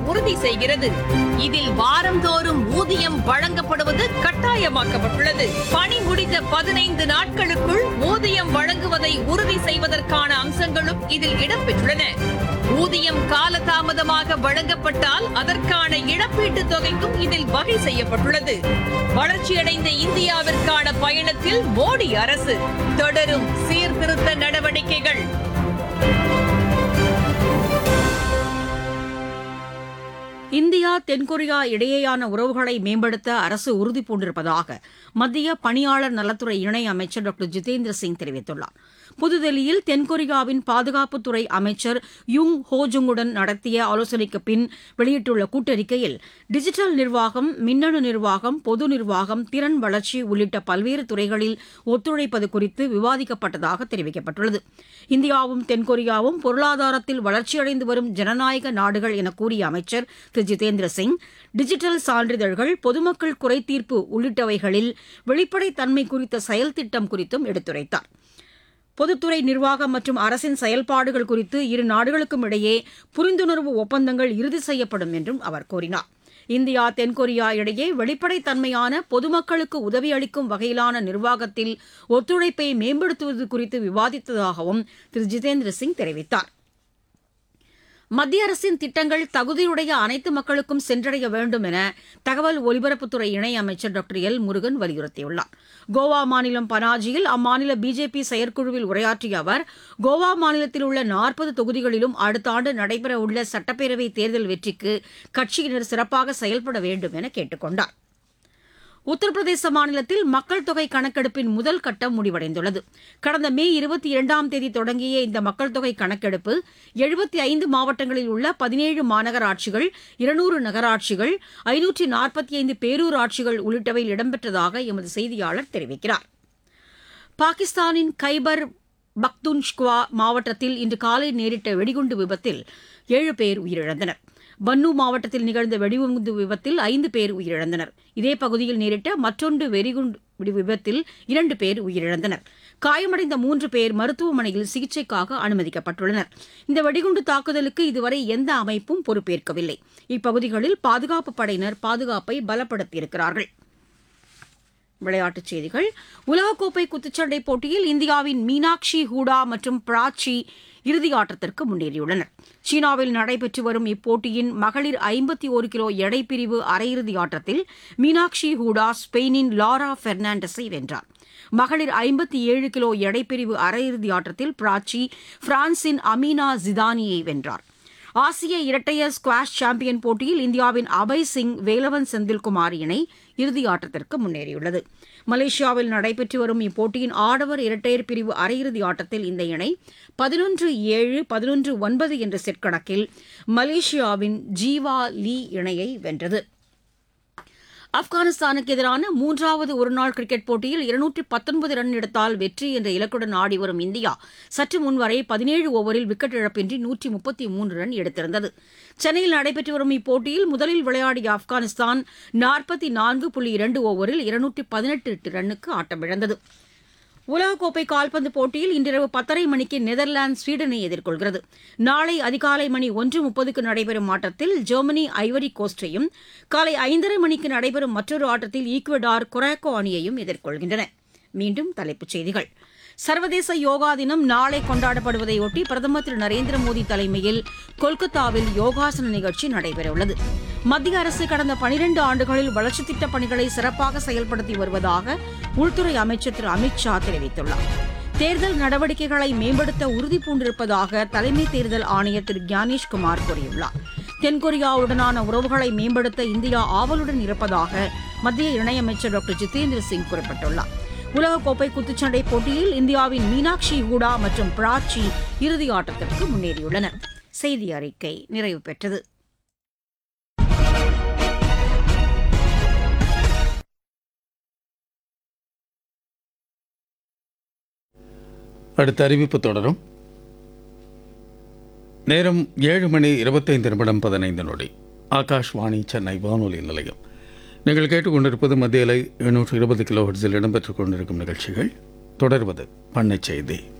உறுதி செய்கிறது இதில் வாரந்தோறும் ஊதியம் வழங்கப்படுவது கட்டாயமாக்கப்பட்டுள்ளது பணி முடிந்த பதினைந்து நாட்களுக்குள் ஊதியம் வழங்குவதை உறுதி செய்வதற்கான அம்சங்களும் இதில் இடம்பெற்றுள்ளன ஊதியம் காலதாமதமாக வழங்கப்பட்டால் அதற்கான இழப்பீட்டுத் தொகைக்கும் இதில் வகை செய்யப்பட்டுள்ளது வளர்ச்சியடைந்த இந்தியாவிற்கான பயணத்தில் மோடி அரசு தொடரும் சீர்திருத்த நடவடிக்கைகள் இந்தியா தென்கொரியா இடையேயான உறவுகளை மேம்படுத்த அரசு உறுதி பூண்டிருப்பதாக மத்திய பணியாளர் நலத்துறை இணை அமைச்சர் டாக்டர் ஜிதேந்திர சிங் தெரிவித்துள்ளார் புதுதில்லியில் தென்கொரியாவின் பாதுகாப்புத்துறை அமைச்சர் யுங் ஹோஜுங்குடன் நடத்திய ஆலோசனைக்கு பின் வெளியிட்டுள்ள கூட்டறிக்கையில் டிஜிட்டல் நிர்வாகம் மின்னணு நிர்வாகம் பொது நிர்வாகம் திறன் வளர்ச்சி உள்ளிட்ட பல்வேறு துறைகளில் ஒத்துழைப்பது குறித்து விவாதிக்கப்பட்டதாக தெரிவிக்கப்பட்டுள்ளது இந்தியாவும் தென்கொரியாவும் பொருளாதாரத்தில் வளர்ச்சியடைந்து வரும் ஜனநாயக நாடுகள் என கூறிய அமைச்சர் திரு ஜிதேந்திர சிங் டிஜிட்டல் சான்றிதழ்கள் பொதுமக்கள் குறைதீர்ப்பு உள்ளிட்டவைகளில் வெளிப்படைத்தன்மை குறித்த செயல் திட்டம் குறித்தும் எடுத்துரைத்தார் பொதுத்துறை நிர்வாகம் மற்றும் அரசின் செயல்பாடுகள் குறித்து இரு நாடுகளுக்கும் இடையே புரிந்துணர்வு ஒப்பந்தங்கள் இறுதி செய்யப்படும் என்றும் அவர் கூறினார் இந்தியா தென்கொரியா இடையே வெளிப்படைத்தன்மையான பொதுமக்களுக்கு உதவி அளிக்கும் வகையிலான நிர்வாகத்தில் ஒத்துழைப்பை மேம்படுத்துவது குறித்து விவாதித்ததாகவும் திரு ஜிதேந்திர சிங் தெரிவித்தார் மத்திய அரசின் திட்டங்கள் தகுதியுடைய அனைத்து மக்களுக்கும் சென்றடைய வேண்டும் என தகவல் ஒலிபரப்புத்துறை இணையமைச்சர் டாக்டர் எல் முருகன் வலியுறுத்தியுள்ளார் கோவா மாநிலம் பனாஜியில் அம்மாநில பிஜேபி செயற்குழுவில் உரையாற்றிய அவர் கோவா மாநிலத்தில் உள்ள நாற்பது தொகுதிகளிலும் அடுத்த ஆண்டு நடைபெறவுள்ள சட்டப்பேரவை தேர்தல் வெற்றிக்கு கட்சியினர் சிறப்பாக செயல்பட வேண்டும் என கேட்டுக் கொண்டார் உத்தரப்பிரதேச மாநிலத்தில் மக்கள் தொகை கணக்கெடுப்பின் முதல் கட்டம் முடிவடைந்துள்ளது கடந்த மே இருபத்தி இரண்டாம் தேதி தொடங்கிய இந்த மக்கள் தொகை கணக்கெடுப்பு எழுபத்தி ஐந்து மாவட்டங்களில் உள்ள பதினேழு மாநகராட்சிகள் இருநூறு நகராட்சிகள் ஐநூற்றி நாற்பத்தி ஐந்து பேரூராட்சிகள் உள்ளிட்டவையில் இடம்பெற்றதாக எமது செய்தியாளர் தெரிவிக்கிறார் பாகிஸ்தானின் கைபர் பக்துன்ஷ்குவா மாவட்டத்தில் இன்று காலை நேரிட்ட வெடிகுண்டு விபத்தில் ஏழு பேர் உயிரிழந்தனர் பன்னு மாவட்டத்தில் நிகழ்ந்த வெடிகுண்டு விபத்தில் ஐந்து பேர் உயிரிழந்தனர் இதே பகுதியில் நேரிட்ட மற்றொன்று வெடிகுண்டு வெடி விபத்தில் இரண்டு பேர் உயிரிழந்தனர் காயமடைந்த மூன்று பேர் மருத்துவமனையில் சிகிச்சைக்காக அனுமதிக்கப்பட்டுள்ளனர் இந்த வெடிகுண்டு தாக்குதலுக்கு இதுவரை எந்த அமைப்பும் பொறுப்பேற்கவில்லை இப்பகுதிகளில் பாதுகாப்புப் படையினர் பாதுகாப்பை பலப்படுத்தியிருக்கிறார்கள் விளையாட்டுச் செய்திகள் உலகக்கோப்பை குத்துச்சண்டை போட்டியில் இந்தியாவின் மீனாட்சி ஹூடா மற்றும் பிராச்சி இறுதி ஆட்டத்திற்கு முன்னேறியுள்ளனர் சீனாவில் நடைபெற்று வரும் இப்போட்டியின் மகளிர் ஐம்பத்தி ஒரு கிலோ எடை பிரிவு அரையிறுதி ஆட்டத்தில் மீனாட்சி ஹூடா ஸ்பெயினின் லாரா பெர்னாண்டஸை வென்றார் மகளிர் ஐம்பத்தி ஏழு கிலோ எடை பிரிவு அரையிறுதி ஆட்டத்தில் பிராச்சி பிரான்சின் அமீனா ஜிதானியை வென்றார் ஆசிய இரட்டையர் ஸ்குவாஷ் சாம்பியன் போட்டியில் இந்தியாவின் அபய் சிங் வேலவன் செந்தில்குமார் இணை இறுதி ஆட்டத்திற்கு முன்னேறியுள்ளது மலேசியாவில் நடைபெற்று வரும் இப்போட்டியின் ஆடவர் இரட்டையர் பிரிவு அரையிறுதி ஆட்டத்தில் இந்த இணை பதினொன்று ஏழு பதினொன்று ஒன்பது என்ற செட் கணக்கில் மலேசியாவின் ஜீவா லீ இணையை வென்றது ஆப்கானிஸ்தானுக்கு எதிரான மூன்றாவது ஒருநாள் கிரிக்கெட் போட்டியில் இருநூற்றி பத்தொன்பது ரன் எடுத்தால் வெற்றி என்ற இலக்குடன் ஆடி வரும் இந்தியா சற்று முன்வரை பதினேழு ஓவரில் விக்கெட் இழப்பின்றி நூற்றி முப்பத்தி மூன்று ரன் எடுத்திருந்தது சென்னையில் நடைபெற்று வரும் இப்போட்டியில் முதலில் விளையாடிய ஆப்கானிஸ்தான் நாற்பத்தி நான்கு புள்ளி இரண்டு ஓவரில் இருநூற்றி பதினெட்டு ரன்னுக்கு ஆட்டமிழந்தது உலகக்கோப்பை கால்பந்து போட்டியில் இன்றிரவு பத்தரை மணிக்கு நெதர்லாந்து ஸ்வீடனை எதிர்கொள்கிறது நாளை அதிகாலை மணி ஒன்று முப்பதுக்கு நடைபெறும் ஆட்டத்தில் ஜெர்மனி ஐவரி கோஸ்டையும் காலை ஐந்தரை மணிக்கு நடைபெறும் மற்றொரு ஆட்டத்தில் ஈக்குவடார் கொராக்கோ அணியையும் எதிர்கொள்கின்றன மீண்டும் தலைப்புச் செய்திகள் சர்வதேச யோகா தினம் நாளை கொண்டாடப்படுவதையொட்டி பிரதமர் திரு நரேந்திர மோடி தலைமையில் கொல்கத்தாவில் யோகாசன நிகழ்ச்சி நடைபெறவுள்ளது மத்திய அரசு கடந்த பனிரண்டு ஆண்டுகளில் வளர்ச்சித் திட்டப் பணிகளை சிறப்பாக செயல்படுத்தி வருவதாக உள்துறை அமைச்சர் திரு அமித் ஷா தெரிவித்துள்ளார் தேர்தல் நடவடிக்கைகளை மேம்படுத்த உறுதி பூண்டிருப்பதாக தலைமை தேர்தல் ஆணையர் திரு ஞானேஷ்குமார் கூறியுள்ளார் தென்கொரியாவுடனான உறவுகளை மேம்படுத்த இந்தியா ஆவலுடன் இருப்பதாக மத்திய இணையமைச்சர் டாக்டர் ஜிதேந்திர சிங் குறிப்பிட்டுள்ளார் உலகக்கோப்பை குத்துச்சண்டை போட்டியில் இந்தியாவின் மீனாட்சி ஹூடா மற்றும் பிராச்சி இறுதி ஆட்டத்திற்கு முன்னேறியுள்ளனர் செய்தி அறிக்கை நிறைவு பெற்றது அடுத்த அறிவிப்பு தொடரும் நேரம் ஏழு மணி இருபத்தைந்து நிமிடம் பதினைந்து நொடி ஆகாஷ்வாணி சென்னை வானொலி நிலையம் நீங்கள் கேட்டுக்கொண்டிருப்பது மத்திய அலை எழுநூற்று இருபது கிலோ ஹெர்ட்ஸில் இடம்பெற்றுக் கொண்டிருக்கும் நிகழ்ச்சிகள் தொடர்வது பண்ணைச் செய்தி